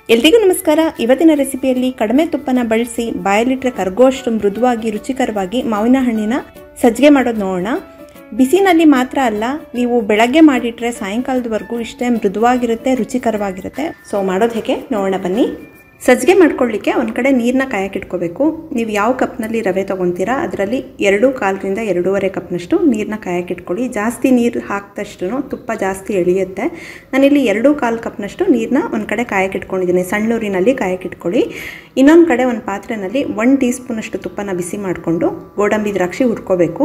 ಎಲ್ರಿಗೂ ನಮಸ್ಕಾರ ಇವತ್ತಿನ ರೆಸಿಪಿಯಲ್ಲಿ ಕಡಿಮೆ ತುಪ್ಪನ ಬಳಸಿ ಬಾಯಲ್ಲಿಟ್ಟರೆ ಕರಗುವಷ್ಟು ಮೃದುವಾಗಿ ರುಚಿಕರವಾಗಿ ಮಾವಿನ ಹಣ್ಣಿನ ಸಜ್ಜಿಗೆ ಮಾಡೋದು ನೋಡೋಣ ಬಿಸಿನಲ್ಲಿ ಮಾತ್ರ ಅಲ್ಲ ನೀವು ಬೆಳಗ್ಗೆ ಮಾಡಿಟ್ರೆ ಸಾಯಂಕಾಲದವರೆಗೂ ಇಷ್ಟೇ ಮೃದುವಾಗಿರುತ್ತೆ ರುಚಿಕರವಾಗಿರುತ್ತೆ ಸೊ ಮಾಡೋದು ಹೇಗೆ ನೋಡೋಣ ಬನ್ನಿ ಸಜ್ಜಿಗೆ ಮಾಡ್ಕೊಳ್ಳಿಕ್ಕೆ ಒಂದು ಕಡೆ ನೀರನ್ನ ಕಾಯಕ್ಕಿಟ್ಕೋಬೇಕು ನೀವು ಯಾವ ಕಪ್ನಲ್ಲಿ ರವೆ ತೊಗೊತೀರಾ ಅದರಲ್ಲಿ ಎರಡು ಕಾಲರಿಂದ ಎರಡೂವರೆ ಕಪ್ನಷ್ಟು ನೀರನ್ನ ಕಾಯಕ್ಕಿಟ್ಕೊಳ್ಳಿ ಜಾಸ್ತಿ ನೀರು ಹಾಕಿದಷ್ಟು ತುಪ್ಪ ಜಾಸ್ತಿ ಎಳೆಯುತ್ತೆ ನಾನಿಲ್ಲಿ ಎರಡು ಕಾಲು ಕಪ್ನಷ್ಟು ನೀರನ್ನ ಒಂದು ಕಡೆ ಕಾಯಕ್ಕಿಟ್ಕೊಂಡಿದ್ದೀನಿ ಸಣ್ಣೂರಿನಲ್ಲಿ ಕಾಯಕ್ಕಿಟ್ಕೊಳ್ಳಿ ಇನ್ನೊಂದು ಕಡೆ ಒಂದು ಪಾತ್ರೆಯಲ್ಲಿ ಒನ್ ಟೀ ಸ್ಪೂನಷ್ಟು ತುಪ್ಪನ ಬಿಸಿ ಮಾಡಿಕೊಂಡು ಗೋಡಂಬಿ ದ್ರಾಕ್ಷಿ ಹುರ್ಕೋಬೇಕು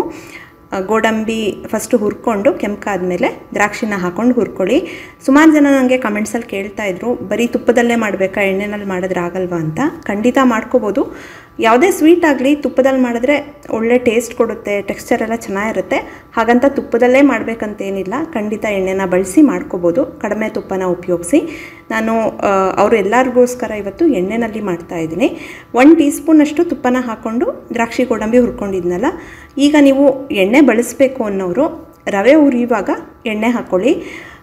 ಗೋಡಂಬಿ ಫಸ್ಟು ಹುರ್ಕೊಂಡು ಕೆಂಪಾದ್ಮೇಲೆ ದ್ರಾಕ್ಷಿನ ಹಾಕೊಂಡು ಹುರ್ಕೊಳ್ಳಿ ಸುಮಾರು ಜನ ನನಗೆ ಕಮೆಂಟ್ಸಲ್ಲಿ ಕೇಳ್ತಾ ಇದ್ರು ಬರೀ ತುಪ್ಪದಲ್ಲೇ ಮಾಡಬೇಕಾ ಎಣ್ಣೆನಲ್ಲಿ ಮಾಡಿದ್ರೆ ಆಗಲ್ವಾ ಅಂತ ಖಂಡಿತ ಮಾಡ್ಕೋಬೋದು ಯಾವುದೇ ಸ್ವೀಟ್ ಆಗಲಿ ತುಪ್ಪದಲ್ಲಿ ಮಾಡಿದ್ರೆ ಒಳ್ಳೆ ಟೇಸ್ಟ್ ಕೊಡುತ್ತೆ ಟೆಕ್ಸ್ಚರ್ ಎಲ್ಲ ಚೆನ್ನಾಗಿರುತ್ತೆ ಹಾಗಂತ ತುಪ್ಪದಲ್ಲೇ ಮಾಡಬೇಕಂತೇನಿಲ್ಲ ಖಂಡಿತ ಎಣ್ಣೆನ ಬಳಸಿ ಮಾಡ್ಕೋಬೋದು ಕಡಿಮೆ ತುಪ್ಪನ ಉಪಯೋಗಿಸಿ ನಾನು ಅವರು ಎಲ್ಲರಿಗೋಸ್ಕರ ಇವತ್ತು ಎಣ್ಣೆನಲ್ಲಿ ಮಾಡ್ತಾ ಇದ್ದೀನಿ ಒನ್ ಟೀ ಸ್ಪೂನಷ್ಟು ತುಪ್ಪನ ಹಾಕ್ಕೊಂಡು ದ್ರಾಕ್ಷಿ ಗೋಡಂಬಿ ಹುರ್ಕೊಂಡಿದ್ನಲ್ಲ ಈಗ ನೀವು ಎಣ್ಣೆ ಬಳಸಬೇಕು ಅನ್ನೋರು ರವೆ ಹುರಿಯುವಾಗ ಎಣ್ಣೆ ಹಾಕ್ಕೊಳ್ಳಿ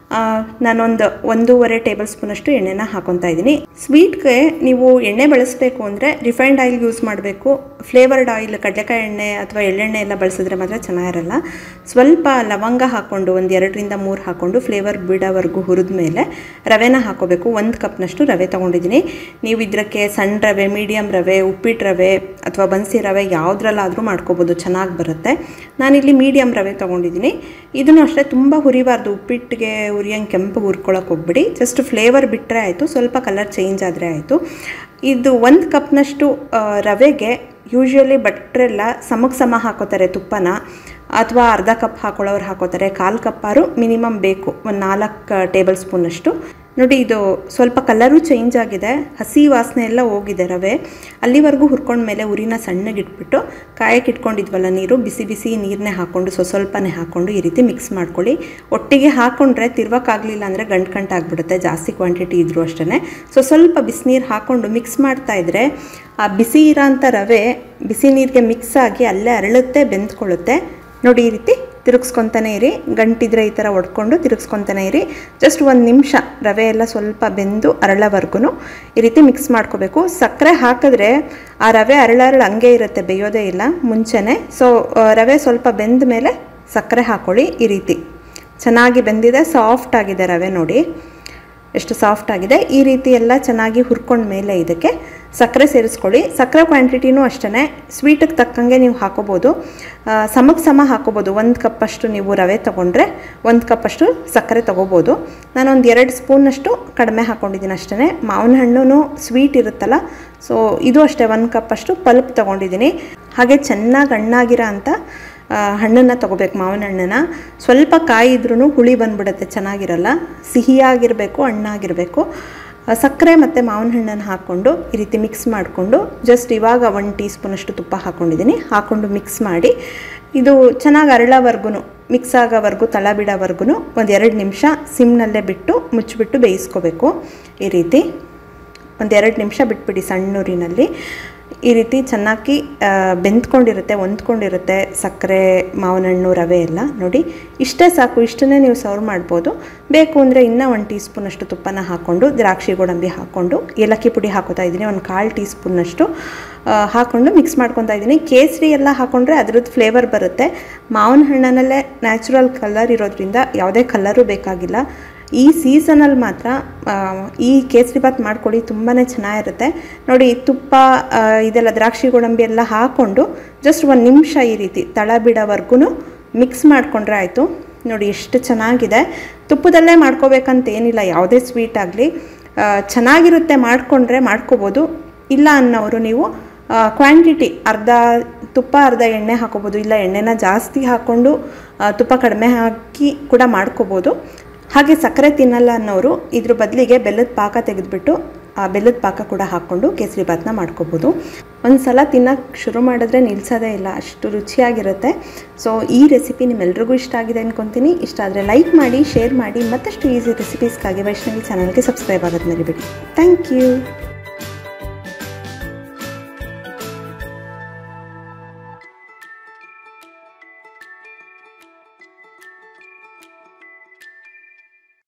ನಾನೊಂದು ಒಂದೂವರೆ ಟೇಬಲ್ ಸ್ಪೂನಷ್ಟು ಎಣ್ಣೆನ ಹಾಕೊತಾ ಇದ್ದೀನಿ ಸ್ವೀಟ್ಗೆ ನೀವು ಎಣ್ಣೆ ಬಳಸಬೇಕು ಅಂದರೆ ರಿಫೈನ್ಡ್ ಆಯಿಲ್ ಯೂಸ್ ಮಾಡಬೇಕು ಫ್ಲೇವರ್ಡ್ ಆಯಿಲ್ ಕಡಲೆಕಾಯಿ ಎಣ್ಣೆ ಅಥವಾ ಎಳ್ಳೆಣ್ಣೆ ಎಲ್ಲ ಬಳಸಿದ್ರೆ ಮಾತ್ರ ಚೆನ್ನಾಗಿರಲ್ಲ ಸ್ವಲ್ಪ ಲವಂಗ ಹಾಕ್ಕೊಂಡು ಒಂದು ಎರಡರಿಂದ ಮೂರು ಹಾಕ್ಕೊಂಡು ಫ್ಲೇವರ್ ಬಿಡೋವರೆಗೂ ಹುರಿದ ಮೇಲೆ ರವೆನ ಹಾಕೋಬೇಕು ಒಂದು ಕಪ್ನಷ್ಟು ರವೆ ತೊಗೊಂಡಿದ್ದೀನಿ ನೀವು ಇದಕ್ಕೆ ಸಣ್ಣ ರವೆ ಮೀಡಿಯಮ್ ರವೆ ಉಪ್ಪಿಟ್ಟು ರವೆ ಅಥವಾ ಬನ್ಸಿ ರವೆ ಯಾವುದ್ರಲ್ಲಾದರೂ ಮಾಡ್ಕೋಬೋದು ಚೆನ್ನಾಗಿ ಬರುತ್ತೆ ನಾನಿಲ್ಲಿ ಮೀಡಿಯಮ್ ರವೆ ತೊಗೊಂಡಿದ್ದೀನಿ ಇದನ್ನು ಅಷ್ಟೇ ತುಂಬ ಹುರಿಬಾರ್ದು ಉಪ್ಪಿಟ್ಟಿಗೆ ಉರಿಯಂಗೆ ಕೆಂಪು ಹುರ್ಕೊಳಕ್ಕೆ ಹೋಗ್ಬಿಡಿ ಜಸ್ಟ್ ಫ್ಲೇವರ್ ಬಿಟ್ಟರೆ ಆಯಿತು ಸ್ವಲ್ಪ ಕಲರ್ ಚೇಂಜ್ ಆದರೆ ಆಯಿತು ಇದು ಒಂದು ಕಪ್ನಷ್ಟು ರವೆಗೆ ಯೂಶ್ವಲಿ ಭಟ್ರೆಲ್ಲ ಸಮಕ್ಕೆ ಸಮ ಹಾಕೋತಾರೆ ತುಪ್ಪನ ಅಥವಾ ಅರ್ಧ ಕಪ್ ಹಾಕೊಳ್ಳೋರು ಹಾಕೋತಾರೆ ಕಾಲು ಕಪ್ಪಾರು ಮಿನಿಮಮ್ ಬೇಕು ಒಂದು ನಾಲ್ಕು ಟೇಬಲ್ ಸ್ಪೂನಷ್ಟು ನೋಡಿ ಇದು ಸ್ವಲ್ಪ ಕಲರು ಚೇಂಜ್ ಆಗಿದೆ ಹಸಿ ವಾಸನೆ ಎಲ್ಲ ಹೋಗಿದೆ ರವೆ ಅಲ್ಲಿವರೆಗೂ ಹುರ್ಕೊಂಡ್ಮೇಲೆ ಉರಿನ ಸಣ್ಣಗಿಟ್ಬಿಟ್ಟು ಕಾಯಕ್ಕೆ ಇಟ್ಕೊಂಡಿದ್ವಲ್ಲ ನೀರು ಬಿಸಿ ಬಿಸಿ ನೀರನ್ನೇ ಹಾಕ್ಕೊಂಡು ಸೊ ಸ್ವಲ್ಪನೇ ಹಾಕ್ಕೊಂಡು ಈ ರೀತಿ ಮಿಕ್ಸ್ ಮಾಡ್ಕೊಳ್ಳಿ ಒಟ್ಟಿಗೆ ಹಾಕ್ಕೊಂಡ್ರೆ ತಿರ್ವಕ್ಕಾಗಲಿಲ್ಲ ಅಂದರೆ ಗಂಟು ಗಂಟು ಆಗಿಬಿಡುತ್ತೆ ಜಾಸ್ತಿ ಕ್ವಾಂಟಿಟಿ ಇದ್ದರೂ ಅಷ್ಟೇ ಸೊ ಸ್ವಲ್ಪ ಬಿಸಿನೀರು ಹಾಕ್ಕೊಂಡು ಮಿಕ್ಸ್ ಮಾಡ್ತಾ ಇದ್ದರೆ ಆ ಬಿಸಿ ಇರೋಂಥ ರವೆ ಬಿಸಿ ನೀರಿಗೆ ಮಿಕ್ಸ್ ಆಗಿ ಅಲ್ಲೇ ಅರಳುತ್ತೆ ಬೆಂದ್ಕೊಳ್ಳುತ್ತೆ ನೋಡಿ ಈ ರೀತಿ ತಿರುಗಿಸ್ಕೊತಾನೆ ಇರಿ ಗಂಟಿದ್ರೆ ಈ ಥರ ಒಡ್ಕೊಂಡು ತಿರುಗಿಸ್ಕೊತಾನೆ ಇರಿ ಜಸ್ಟ್ ಒಂದು ನಿಮಿಷ ರವೆ ಎಲ್ಲ ಸ್ವಲ್ಪ ಬೆಂದು ಅರಳವರೆಗೂ ಈ ರೀತಿ ಮಿಕ್ಸ್ ಮಾಡ್ಕೋಬೇಕು ಸಕ್ಕರೆ ಹಾಕಿದ್ರೆ ಆ ರವೆ ಅರಳರಳು ಹಂಗೆ ಇರುತ್ತೆ ಬೇಯೋದೇ ಇಲ್ಲ ಮುಂಚೆನೇ ಸೊ ರವೆ ಸ್ವಲ್ಪ ಬೆಂದ ಮೇಲೆ ಸಕ್ಕರೆ ಹಾಕ್ಕೊಳ್ಳಿ ಈ ರೀತಿ ಚೆನ್ನಾಗಿ ಬೆಂದಿದೆ ಸಾಫ್ಟ್ ಆಗಿದೆ ರವೆ ನೋಡಿ ಎಷ್ಟು ಸಾಫ್ಟ್ ಆಗಿದೆ ಈ ರೀತಿ ಎಲ್ಲ ಚೆನ್ನಾಗಿ ಹುರ್ಕೊಂಡ ಮೇಲೆ ಇದಕ್ಕೆ ಸಕ್ಕರೆ ಸೇರಿಸ್ಕೊಳ್ಳಿ ಸಕ್ಕರೆ ಕ್ವಾಂಟಿಟಿನೂ ಅಷ್ಟೇ ಸ್ವೀಟಿಗೆ ತಕ್ಕಂಗೆ ನೀವು ಹಾಕೋಬೋದು ಸಮಕ್ಕೆ ಸಮ ಹಾಕೋಬೋದು ಒಂದು ಕಪ್ಪಷ್ಟು ನೀವು ರವೆ ತೊಗೊಂಡ್ರೆ ಒಂದು ಕಪ್ಪಷ್ಟು ಸಕ್ಕರೆ ತೊಗೋಬೋದು ನಾನೊಂದು ಎರಡು ಸ್ಪೂನಷ್ಟು ಕಡಿಮೆ ಹಾಕ್ಕೊಂಡಿದ್ದೀನಿ ಅಷ್ಟೇ ಮಾವಿನ ಹಣ್ಣು ಸ್ವೀಟ್ ಇರುತ್ತಲ್ಲ ಸೊ ಇದು ಅಷ್ಟೇ ಒಂದು ಕಪ್ಪಷ್ಟು ಪಲ್ಪ್ ತೊಗೊಂಡಿದ್ದೀನಿ ಹಾಗೆ ಚೆನ್ನಾಗಿ ಹಣ್ಣಾಗಿರೋ ಅಂಥ ಹಣ್ಣನ್ನು ತೊಗೋಬೇಕು ಮಾವಿನ ಹಣ್ಣನ್ನು ಸ್ವಲ್ಪ ಕಾಯಿ ಇದ್ರೂ ಹುಳಿ ಬಂದ್ಬಿಡುತ್ತೆ ಚೆನ್ನಾಗಿರಲ್ಲ ಸಿಹಿಯಾಗಿರಬೇಕು ಹಣ್ಣಾಗಿರಬೇಕು ಸಕ್ಕರೆ ಮತ್ತು ಮಾವಿನ ಹಣ್ಣನ್ನು ಹಾಕ್ಕೊಂಡು ಈ ರೀತಿ ಮಿಕ್ಸ್ ಮಾಡಿಕೊಂಡು ಜಸ್ಟ್ ಇವಾಗ ಒನ್ ಟೀ ಸ್ಪೂನಷ್ಟು ತುಪ್ಪ ಹಾಕ್ಕೊಂಡಿದ್ದೀನಿ ಹಾಕ್ಕೊಂಡು ಮಿಕ್ಸ್ ಮಾಡಿ ಇದು ಚೆನ್ನಾಗಿ ಅರಳೋವರೆಗೂ ಮಿಕ್ಸ್ ಆಗೋವರೆಗೂ ತಳ ಬಿಡೋವರೆಗೂ ಒಂದು ಎರಡು ನಿಮಿಷ ಸಿಮ್ನಲ್ಲೇ ಬಿಟ್ಟು ಮುಚ್ಚಿಬಿಟ್ಟು ಬೇಯಿಸ್ಕೋಬೇಕು ಈ ರೀತಿ ಒಂದು ಎರಡು ನಿಮಿಷ ಬಿಟ್ಬಿಡಿ ಸಣ್ಣೂರಿನಲ್ಲಿ ಈ ರೀತಿ ಚೆನ್ನಾಗಿ ಬೆಂದ್ಕೊಂಡಿರುತ್ತೆ ಹೊಂದ್ಕೊಂಡಿರುತ್ತೆ ಸಕ್ಕರೆ ಮಾವಿನ ಹಣ್ಣು ರವೆ ಎಲ್ಲ ನೋಡಿ ಇಷ್ಟೇ ಸಾಕು ಇಷ್ಟನ್ನೇ ನೀವು ಸರ್ವ್ ಮಾಡ್ಬೋದು ಬೇಕು ಅಂದರೆ ಇನ್ನೂ ಒಂದು ಟೀ ಸ್ಪೂನಷ್ಟು ತುಪ್ಪನ ಹಾಕ್ಕೊಂಡು ದ್ರಾಕ್ಷಿ ಗೋಡಂಬಿ ಹಾಕ್ಕೊಂಡು ಏಲಕ್ಕಿ ಪುಡಿ ಹಾಕೋತಾ ಇದ್ದೀನಿ ಒಂದು ಕಾಲು ಟೀ ಸ್ಪೂನಷ್ಟು ಹಾಕ್ಕೊಂಡು ಮಿಕ್ಸ್ ಮಾಡ್ಕೊತಾ ಇದ್ದೀನಿ ಕೇಸರಿ ಎಲ್ಲ ಹಾಕ್ಕೊಂಡ್ರೆ ಅದ್ರದ್ದು ಫ್ಲೇವರ್ ಬರುತ್ತೆ ಮಾವಿನ ಹಣ್ಣನಲ್ಲೇ ನ್ಯಾಚುರಲ್ ಕಲರ್ ಇರೋದ್ರಿಂದ ಯಾವುದೇ ಕಲರು ಬೇಕಾಗಿಲ್ಲ ಈ ಸೀಸನಲ್ಲಿ ಮಾತ್ರ ಈ ಕೇಸರಿ ಬಾತ್ ಮಾಡ್ಕೊಳ್ಳಿ ತುಂಬಾ ಚೆನ್ನಾಗಿರುತ್ತೆ ನೋಡಿ ತುಪ್ಪ ಇದೆಲ್ಲ ದ್ರಾಕ್ಷಿ ಗೋಡಂಬಿ ಎಲ್ಲ ಹಾಕ್ಕೊಂಡು ಜಸ್ಟ್ ಒಂದು ನಿಮಿಷ ಈ ರೀತಿ ತಳ ಬಿಡೋವರೆಗೂ ಮಿಕ್ಸ್ ಮಾಡಿಕೊಂಡ್ರೆ ಆಯಿತು ನೋಡಿ ಎಷ್ಟು ಚೆನ್ನಾಗಿದೆ ತುಪ್ಪದಲ್ಲೇ ಮಾಡ್ಕೋಬೇಕಂತ ಏನಿಲ್ಲ ಯಾವುದೇ ಸ್ವೀಟ್ ಆಗಲಿ ಚೆನ್ನಾಗಿರುತ್ತೆ ಮಾಡಿಕೊಂಡ್ರೆ ಮಾಡ್ಕೋಬೋದು ಇಲ್ಲ ಅನ್ನೋರು ನೀವು ಕ್ವಾಂಟಿಟಿ ಅರ್ಧ ತುಪ್ಪ ಅರ್ಧ ಎಣ್ಣೆ ಹಾಕೋಬೋದು ಇಲ್ಲ ಎಣ್ಣೆನ ಜಾಸ್ತಿ ಹಾಕ್ಕೊಂಡು ತುಪ್ಪ ಕಡಿಮೆ ಹಾಕಿ ಕೂಡ ಮಾಡ್ಕೋಬೋದು ಹಾಗೆ ಸಕ್ಕರೆ ತಿನ್ನಲ್ಲ ಅನ್ನೋರು ಇದ್ರ ಬದಲಿಗೆ ಬೆಲ್ಲದ ಪಾಕ ತೆಗೆದುಬಿಟ್ಟು ಆ ಬೆಲ್ಲದ ಪಾಕ ಕೂಡ ಹಾಕ್ಕೊಂಡು ಕೇಸರಿ ಭಾತ್ನ ಮಾಡ್ಕೋಬೋದು ಒಂದು ಸಲ ತಿನ್ನೋಕ್ಕೆ ಶುರು ಮಾಡಿದ್ರೆ ನಿಲ್ಲಿಸೋದೇ ಇಲ್ಲ ಅಷ್ಟು ರುಚಿಯಾಗಿರುತ್ತೆ ಸೊ ಈ ರೆಸಿಪಿ ನಿಮ್ಮೆಲ್ರಿಗೂ ಇಷ್ಟ ಆಗಿದೆ ಅಂದ್ಕೊತೀನಿ ಇಷ್ಟ ಆದರೆ ಲೈಕ್ ಮಾಡಿ ಶೇರ್ ಮಾಡಿ ಮತ್ತಷ್ಟು ಈಸಿ ರೆಸಿಪೀಸ್ಗಾಗಿ ವೈಷ್ಣವಿ ಚಾನಲ್ಗೆ ಸಬ್ಸ್ಕ್ರೈಬ್ ಆಗೋದು ಮರಿಬೇಡಿ ಥ್ಯಾಂಕ್ ಯು